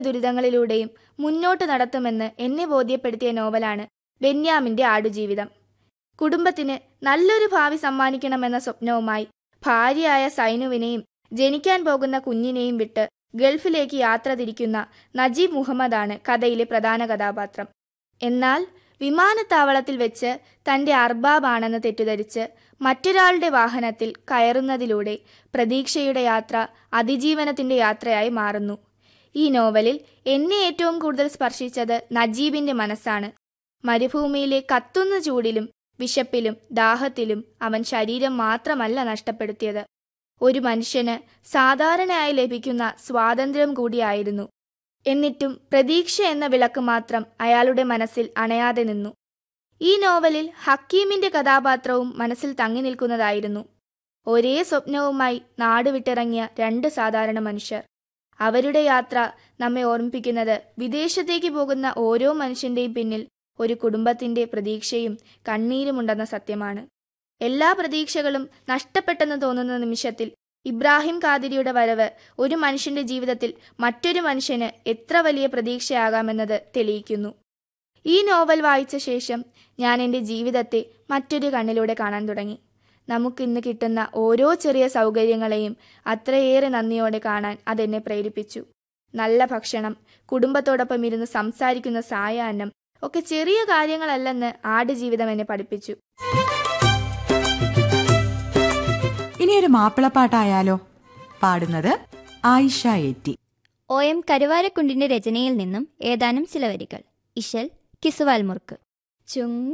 ദുരിതങ്ങളിലൂടെയും മുന്നോട്ട് നടത്തുമെന്ന് എന്നെ ബോധ്യപ്പെടുത്തിയ നോവലാണ് ബെന്യാമിന്റെ ആടുജീവിതം കുടുംബത്തിന് നല്ലൊരു ഭാവി സമ്മാനിക്കണമെന്ന സ്വപ്നവുമായി ഭാര്യയായ സൈനുവിനെയും ജനിക്കാൻ പോകുന്ന കുഞ്ഞിനെയും വിട്ട് ഗൾഫിലേക്ക് യാത്ര തിരിക്കുന്ന നജീബ് മുഹമ്മദാണ് കഥയിലെ പ്രധാന കഥാപാത്രം എന്നാൽ വിമാനത്താവളത്തിൽ വെച്ച് തന്റെ അർബാബാണെന്ന് തെറ്റിദ്ധരിച്ച് മറ്റൊരാളുടെ വാഹനത്തിൽ കയറുന്നതിലൂടെ പ്രതീക്ഷയുടെ യാത്ര അതിജീവനത്തിന്റെ യാത്രയായി മാറുന്നു ഈ നോവലിൽ എന്നെ ഏറ്റവും കൂടുതൽ സ്പർശിച്ചത് നജീബിന്റെ മനസ്സാണ് മരുഭൂമിയിലെ കത്തുന്ന ചൂടിലും വിശപ്പിലും ദാഹത്തിലും അവൻ ശരീരം മാത്രമല്ല നഷ്ടപ്പെടുത്തിയത് ഒരു മനുഷ്യന് സാധാരണയായി ലഭിക്കുന്ന സ്വാതന്ത്ര്യം കൂടിയായിരുന്നു എന്നിട്ടും പ്രതീക്ഷ എന്ന വിളക്ക് മാത്രം അയാളുടെ മനസ്സിൽ അണയാതെ നിന്നു ഈ നോവലിൽ ഹക്കീമിന്റെ കഥാപാത്രവും മനസ്സിൽ തങ്ങി നിൽക്കുന്നതായിരുന്നു ഒരേ സ്വപ്നവുമായി നാടുവിട്ടിറങ്ങിയ രണ്ട് സാധാരണ മനുഷ്യർ അവരുടെ യാത്ര നമ്മെ ഓർമ്മിപ്പിക്കുന്നത് വിദേശത്തേക്ക് പോകുന്ന ഓരോ മനുഷ്യന്റെയും പിന്നിൽ ഒരു കുടുംബത്തിന്റെ പ്രതീക്ഷയും കണ്ണീരുമുണ്ടെന്ന സത്യമാണ് എല്ലാ പ്രതീക്ഷകളും നഷ്ടപ്പെട്ടെന്ന് തോന്നുന്ന നിമിഷത്തിൽ ഇബ്രാഹിം കാദിരിയുടെ വരവ് ഒരു മനുഷ്യന്റെ ജീവിതത്തിൽ മറ്റൊരു മനുഷ്യന് എത്ര വലിയ പ്രതീക്ഷയാകാമെന്നത് തെളിയിക്കുന്നു ഈ നോവൽ വായിച്ച ശേഷം ഞാൻ എൻ്റെ ജീവിതത്തെ മറ്റൊരു കണ്ണിലൂടെ കാണാൻ തുടങ്ങി നമുക്കിന്ന് കിട്ടുന്ന ഓരോ ചെറിയ സൗകര്യങ്ങളെയും അത്രയേറെ നന്ദിയോടെ കാണാൻ അതെന്നെ പ്രേരിപ്പിച്ചു നല്ല ഭക്ഷണം കുടുംബത്തോടൊപ്പം ഇരുന്ന് സംസാരിക്കുന്ന സായാഹ്നം ഒക്കെ ചെറിയ കാര്യങ്ങളല്ലെന്ന് ആടുജീവിതം എന്നെ പഠിപ്പിച്ചു ഇനിയൊരു മാപ്പിളപ്പാട്ടായാലോ പാടുന്നത് ആയിഷ എറ്റി ഒ എം കരുവാരക്കുണ്ടിന്റെ രചനയിൽ നിന്നും ഏതാനും ചില വരികൾ ഇശൽ കിസുവാൽ മുറുക്ക് ചുങ്